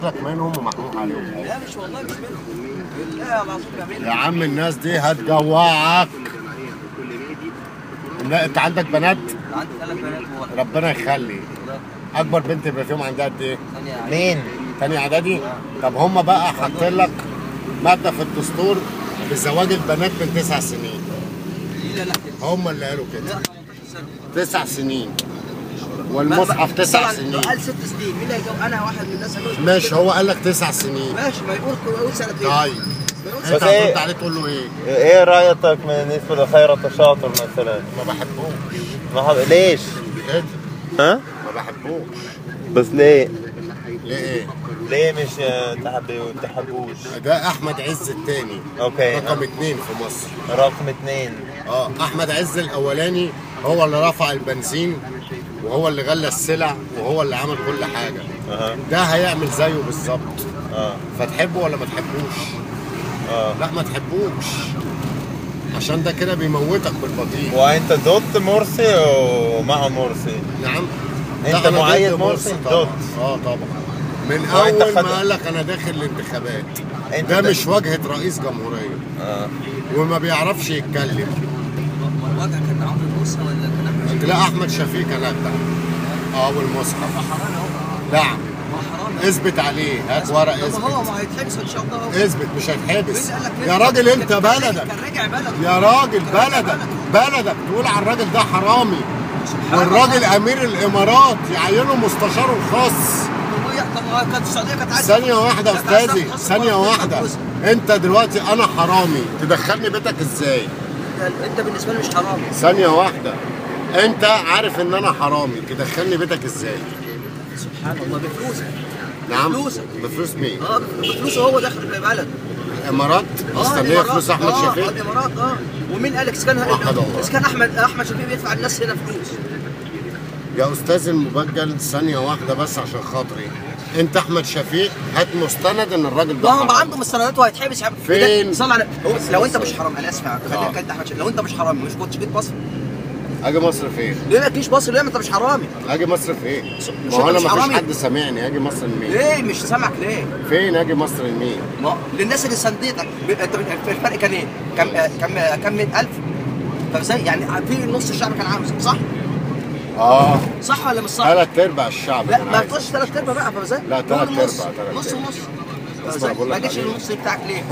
لك منهم ومحروق عليهم لا مش والله مش منهم بالله العظيم ما منهم يا عم الناس دي هتجوعك لا انت عندك بنات عندي ثلاث بنات وولد ربنا يخلي اكبر بنت يبقى فيهم عندها قد ايه ثانية يعني مين؟ تاني اعدادي طب هم بقى حاطين لك ماده في الدستور بزواج البنات من تسع سنين لا لا هم اللي قالوا لا كده 18 سنة تسع سنين والمصحف تسع طبعاً سنين لو قال ست سنين مين اللي هيجاوب انا واحد من الناس هيجاوب ماشي هو قال لك تسع سنين ماشي ما يقول يقول سنتين طيب ما يقول انت بس ايه؟ هترد عليه تقول له ايه؟ ايه رايك بالنسبه لخيرة الشاطر مثلا؟ ما بحبوش ما حب... ليش؟ كده ها؟ ما بحبوش بس ليه؟ ليه ايه؟ ليه مش آه، تحبي تحبوش؟ ده احمد عز التاني اوكي رقم اتنين في مصر رقم اثنين اه احمد عز الاولاني هو اللي رفع البنزين وهو اللي غلى السلع وهو اللي عمل كل حاجه اها ده هيعمل زيه بالظبط اه فتحبه ولا ما تحبوش اه لا ما تحبوش عشان ده كده بيموتك بالبطيء وانت ضد مرسي ومع مرسي نعم أنت لا، أنا مؤيد ضد مرسي؟ طبعا ضد. اه طبعا من وأنت اول خد- ما قال لك انا داخل الانتخابات أنت ده ده- مش واجهه رئيس جمهوريه اه وما بيعرفش يتكلم الوضع كان عمرو موسى ولا كان احمد شفيق؟ لا احمد شفيق كان ابدع اه والمصحف ما حرام اهو نعم ما حرام اثبت عليه هات ورق طب هو اثبت ما هيتحبس ان شاء الله اهو اثبت مش هيتحبس مين قال لك يا كده؟ راجل انت كان راجع- بلدك كان راجع بلده يا راجل كان راجع بلدك بلده. بلدك تقول على الراجل ده حرامي سبحان والراجل الله. امير الامارات يعينه مستشاره الخاص طب وهي- طب ما كانت السعوديه كانت عايزه ثانية واحدة يا كانت عايزة استاذي تخصص ثانية برضه واحدة جزء. انت دلوقتي انا حرامي تدخلني بيتك ازاي انت- انت بالنسبه لي مش حرامي ثانية واحدة انت عارف ان انا حرامي تدخلني بيتك ازاي سبحان الله بفلوسك نعم بفلوسك. بفلوس مين اه بفلوسه هو داخل البلد الامارات مستنية فلوس احمد اه شفيق الامارات اه ومين قال لك اذا كان وحد الله. اذا كان احمد احمد شفيق بيدفع الناس هنا فلوس يا استاذ المبجل ثانية واحدة بس عشان خاطري انت احمد شفيق هات مستند ان الراجل ده ما هو حرامي. عنده مستندات وهيتحبس يا عم. فين؟ ده- صل على هو لو انت مش حرام انا اسف آه. خليك انت احمد شفيق لو انت مش حرامي مش كنتش جيت مصر اجي مصر فين؟ ليه ما تجيش مصر ليه ما انت مش حرامي اجي مصر فين؟ مش ما هو أنت انا مش ما فيش حرامي؟ حد سامعني اجي مصر لمين؟ ليه مش سامعك ليه فين اجي مصر لمين؟ ما للناس اللي سندتك ب- انت الفرق كان ايه؟ كم آه، كم آه، كم 100000 فازاي يعني في نص الشعب كان عاوز صح؟ اه صح ولا مش صح؟ ثلاث ارباع الشعب لا كان ما عايز. تقولش ثلاث ارباع بقى فازاي؟ لا، تلات قول نص. أرباع، تلات نص أرباع. ونص اسمع فازاي؟ بقول ما لك جيش عليه. النص بتاعك ليه؟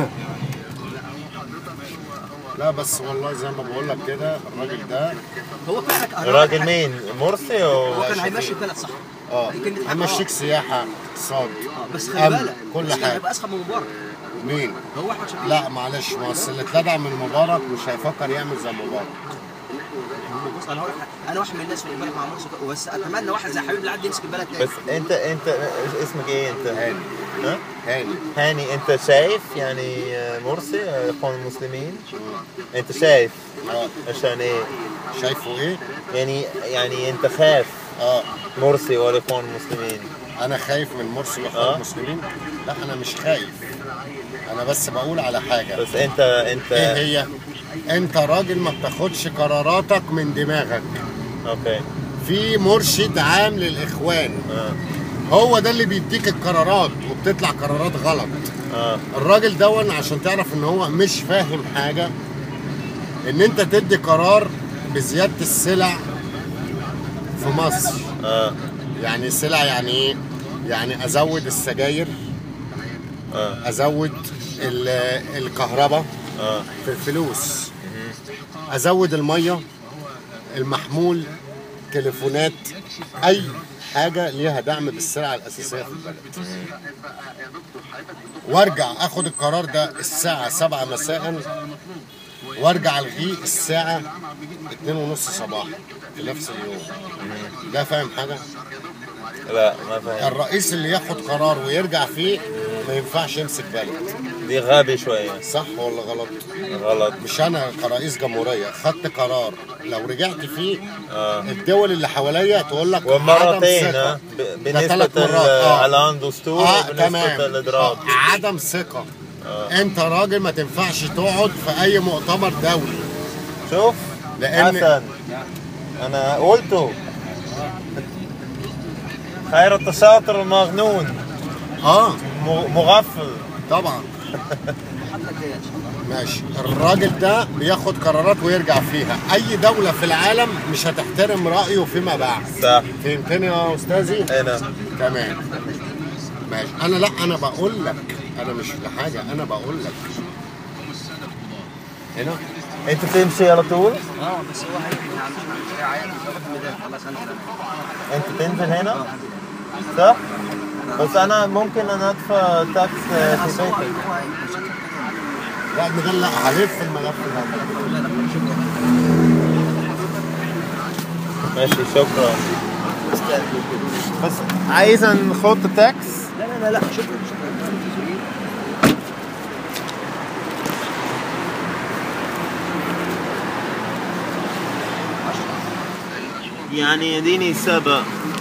لا بس والله زي ما بقول لك كده الراجل ده هو فعلا الراجل مين؟ مرسي هو و... كان هيمشي البلد صح اه دي كانت حاجة همشيك آه. سياحه اقتصاد آه، بس خلي أمن، بالك كل بس كان حاجه هيبقى اسخن من مبارك مين؟ هو احمد شفيق لا معلش ما اصل اللي اتلدع من مبارك مش هيفكر يعمل زي مبارك بص انا هقول لك حاجة. انا واحد من الناس اللي امبارح مع مرسي بس اتمنى واحد زي حبيب العدل يمسك البلد تاني بس انت انت اسمك ايه انت؟ هاني ها؟ هاني هاني انت شايف يعني مرسي اخوان المسلمين انت شايف اه عشان ايه؟ شايفه ايه؟ يعني يعني انت خايف اه مرسي والاخوان المسلمين انا خايف من مرسي واخوان آه. المسلمين لا انا مش خايف انا بس بقول على حاجه بس انت انت ايه هي؟ انت راجل ما بتاخدش قراراتك من دماغك اوكي في مرشد عام للاخوان اه هو ده اللي بيديك القرارات وبتطلع قرارات غلط اه الراجل دون عشان تعرف ان هو مش فاهم حاجه ان انت تدي قرار بزياده السلع في مصر اه يعني السلع يعني ايه يعني ازود السجاير اه ازود ال- الكهرباء اه في الفلوس ازود الميه المحمول تليفونات اي حاجه ليها دعم بالسلع الاساسيه في البلد وارجع اخد القرار ده الساعه 7 مساء وارجع الغيه الساعه 2 ونص صباحا في نفس اليوم ده فاهم حاجه لا ما فاهم الرئيس اللي ياخد قرار ويرجع فيه ما ينفعش يمسك بلد دي غبي شويه صح ولا غلط غلط مش انا كرئيس جمهوريه خدت قرار لو رجعت فيه اه الدول اللي حواليا تقول لك ومرتين عدم ثقة. ها ب- ده ثلاث بالنسبه مرات اه, اعلان دستور آه وبالنسبه تمام للاضراب آه. عدم ثقه انت راجل ما تنفعش تقعد في اي مؤتمر دولي شوف لأن- حسن انا قلته خير التشاطر المغنون اه م- مغفل طبعا محاضرة جاية ان شاء الله ماشي الراجل ده بياخد قرارات ويرجع فيها اي دولة في العالم مش هتحترم رأيه فيما بعد صح فهمتني يا استاذي انا تمام ماشي انا لا انا بقول لك انا مش لحاجة انا بقول لك هنا انت تمشي على طول اه بس هو هيجي عم عيال ياخد الميدان خلاص انا انت تنزل هنا صح بس انا ممكن انا ادفع تاكس آه، في اصل هو بيتك هو هيجي شكل لا المجال لا هلف الملف ده لا لا شكرا ماشي شكرا بس عايز نخط تاكس لا لا لا لا شكرا شكرا يعني اديني سبع